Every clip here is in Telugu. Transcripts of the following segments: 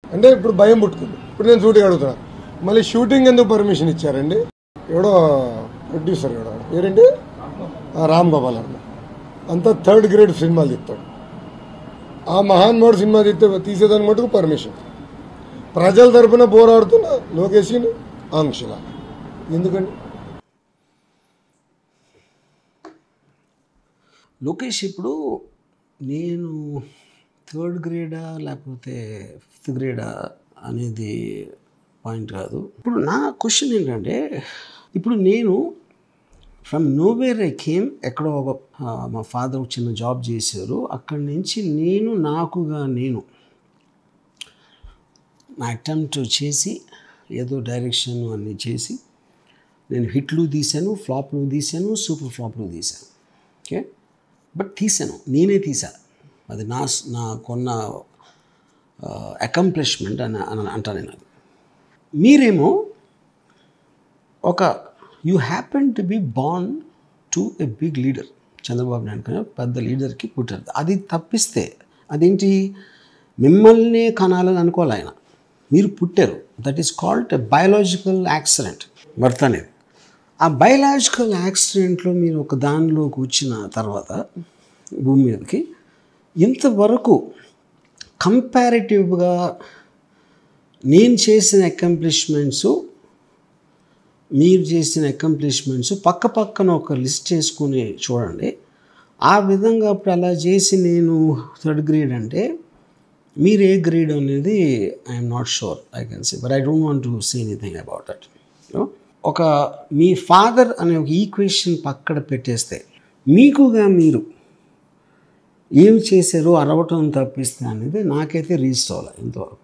అంటే ఇప్పుడు భయం పుట్టుకుంది ఇప్పుడు నేను షూటింగ్ అడుగుతున్నా మళ్ళీ షూటింగ్ ఎందుకు పర్మిషన్ ఇచ్చారండి ఎవడో ప్రొడ్యూసర్ ఎవడో పేరేంటి ఆ రామ్ గోపాల్ అన్న అంతా థర్డ్ గ్రేడ్ సినిమాలు తీస్తాడు ఆ మహాన్మోడు సినిమా తీస్తే తీసేదాని మటుకు పర్మిషన్ ప్రజల తరపున పోరాడుతున్న లోకేష్ ఆంక్షల ఎందుకండి లోకేష్ ఇప్పుడు నేను థర్డ్ గ్రేడా లేకపోతే ఫిఫ్త్ గ్రేడా అనేది పాయింట్ కాదు ఇప్పుడు నా క్వశ్చన్ ఏంటంటే ఇప్పుడు నేను ఫ్రమ్ నోవేర్ ఐ కేమ్ ఎక్కడో ఒక ఆ, మా ఫాదర్ ఒక చిన్న జాబ్ చేశారు అక్కడి నుంచి నేను నాకుగా నేను నా అటెంప్ట్ చేసి ఏదో డైరెక్షన్ అన్నీ చేసి నేను హిట్లు తీశాను ఫ్లాప్లు తీశాను సూపర్ ఫ్లాప్లు తీశాను ఓకే బట్ తీశాను నేనే తీసా అది నా నా కొన్న అకంప్లిష్మెంట్ అని అని అంటాను నేను అది మీరేమో ఒక you happen to be born to a big leader Chandrababu Naidu కన్నా పెద్ద లీడర్కి పుట్టారు అది తప్పిస్తే అదేంటి మిమ్మల్నే కనాలని అనుకోవాలి ఆయన మీరు పుట్టారు that is called a biological accident birth అనేది ఆ బయలాజికల్ యాక్సిడెంట్లో మీరు ఒక దానిలోకి వచ్చిన తర్వాత భూమి మీదకి ఇంతవరకు కంపారిటివ్గా నేను చేసిన అకంప్లిష్మెంట్స్ మీరు చేసిన అకంప్లిష్మెంట్స్ పక్క పక్కన ఒక లిస్ట్ చేసుకుని చూడండి ఆ విధంగా అప్పుడు అలా చేసి నేను థర్డ్ గ్రేడ్ అంటే మీరు ఏ గ్రేడ్ అనేది I'm not sure I can see but I don't want to see anything about that ఒక మీ ఫాదర్ అనే ఒక ఈక్వేషన్ పక్కన పెట్టేస్తే మీకుగా మీరు ఏం చేశారో అరవటం తప్పిస్తే అనేది నాకైతే రీచ్ అవ్వాలి ఇంతవరకు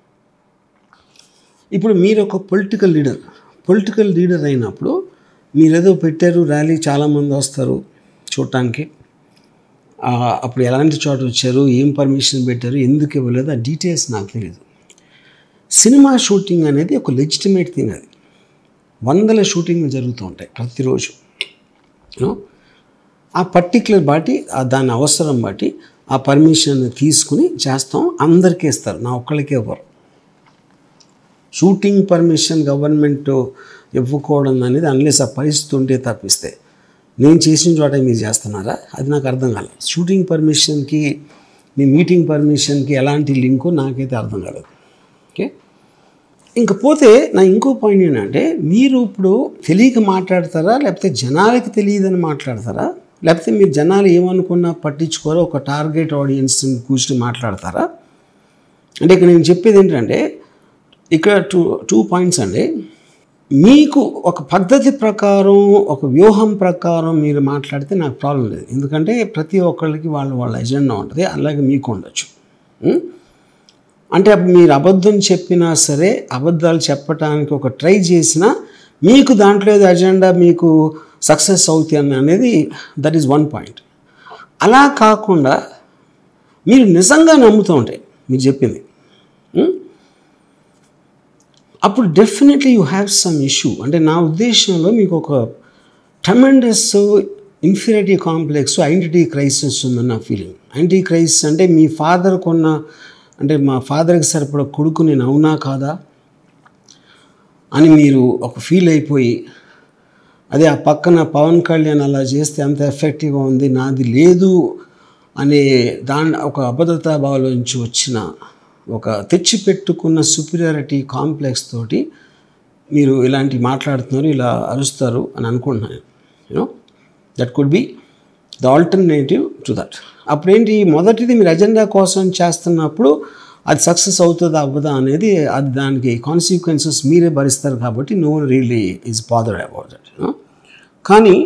ఇప్పుడు మీరు ఒక పొలిటికల్ లీడర్ పొలిటికల్ లీడర్ అయినప్పుడు మీరు ఏదో పెట్టారు ర్యాలీ చాలామంది వస్తారు చూడటానికి ఆ, అప్పుడు ఎలాంటి చోట వచ్చారు ఏం పర్మిషన్ పెట్టారు ఎందుకు ఇవ్వలేదు ఆ డీటెయిల్స్ నాకు తెలియదు సినిమా షూటింగ్ అనేది ఒక లెజిటిమేట్ థింగ్ అది వందల షూటింగ్లు జరుగుతూ ఉంటాయి ప్రతిరోజు You know? ఆ పర్టిక్యులర్ బట్టి ఆ దాని అవసరం బట్టి ఆ పర్మిషన్ తీసుకుని చేస్తాం అందరికీ ఇస్తారు నా ఒక్కళ్ళకే ఇవ్వరు షూటింగ్ పర్మిషన్ గవర్నమెంట్ ఇవ్వకూడదు అనేది అన్లెస్ ఆ పరిస్థితి ఉంటే తప్పిస్తే నేను చేసిన చోట మీరు చేస్తున్నారా అది నాకు అర్థం కాలేదు షూటింగ్ పర్మిషన్కి మీ మీటింగ్ పర్మిషన్కి ఎలాంటి లింకు నాకైతే అర్థం కాలేదు ఓకే ఇంకపోతే నా ఇంకో పాయింట్ ఏంటంటే మీరు ఇప్పుడు తెలియక మాట్లాడతారా లేకపోతే జనాలకి తెలియదని మాట్లాడతారా లేకపోతే మీరు జనాలు ఏమనుకున్నా పట్టించుకోరో ఒక టార్గెట్ ఆడియన్స్ కూర్చుని మాట్లాడతారా అంటే ఇక్కడ నేను చెప్పేది ఏంటంటే ఇక్కడ టూ టూ పాయింట్స్ అండి మీకు ఒక పద్ధతి ప్రకారం ఒక వ్యూహం ప్రకారం మీరు మాట్లాడితే నాకు ప్రాబ్లం లేదు ఎందుకంటే ప్రతి ఒక్కళ్ళకి వాళ్ళ వాళ్ళ ఎజెండా ఉంటుంది అలాగే మీకు ఉండొచ్చు ఉం? అంటే అప్పుడు మీరు అబద్ధం చెప్పినా సరే అబద్ధాలు చెప్పడానికి ఒక ట్రై చేసినా మీకు దాంట్లో ఏదో అజెండా మీకు సక్సెస్ అవుతుంది అనేది దట్ ఈస్ వన్ పాయింట్ అలా కాకుండా మీరు నిజంగా నమ్ముతూ ఉంటాయి మీరు చెప్పింది ఉం? అప్పుడు definitely you have some issue అంటే నా ఉద్దేశంలో మీకు ఒక tremendous inferiority complex identity crisis ఉందని నా ఫీలింగ్ ఐడెంటిటీ క్రైసిస్ అంటే మీ ఫాదర్ కొన్న అంటే మా ఫాదర్కి సరిపడ కొడుకు నేను అవునా కాదా అని మీరు ఒక ఫీల్ అయిపోయి అదే ఆ పక్కన పవన్ కళ్యాణ్ అలా చేస్తే అంత ఎఫెక్టివ్గా ఉంది నాది లేదు అనే దాని ఒక అభద్రతా భావంలో నుంచి వచ్చిన ఒక తెచ్చిపెట్టుకున్న సుపీరియారిటీ కాంప్లెక్స్ తోటి మీరు ఇలాంటి మాట్లాడుతున్నారు ఇలా అరుస్తారు అని అనుకుంటున్నాను you know that could be the alternative to that అప్పుడేంటి మొదటిది మీరు అజెండా కోసం చేస్తున్నప్పుడు అది సక్సెస్ అవుతుందా అవ్వదా అనేది అది దానికి కాన్సిక్వెన్సెస్ మీరే భరిస్తారు కాబట్టి no really is bothered about that కానీ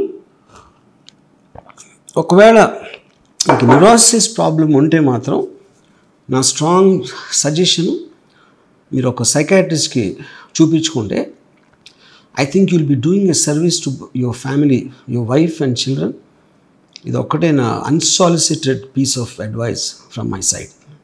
ఒకవేళ మీకు న్యూరాసిస్ ప్రాబ్లం ఉంటే మాత్రం నా స్ట్రాంగ్ సజెషన్ మీరు ఒక సైకాట్రిస్ట్కి చూపించుకుంటే I think you'll be doing a service to your family your wife and children ఇది ఒక్కటే నా unsolicited piece of advice from my side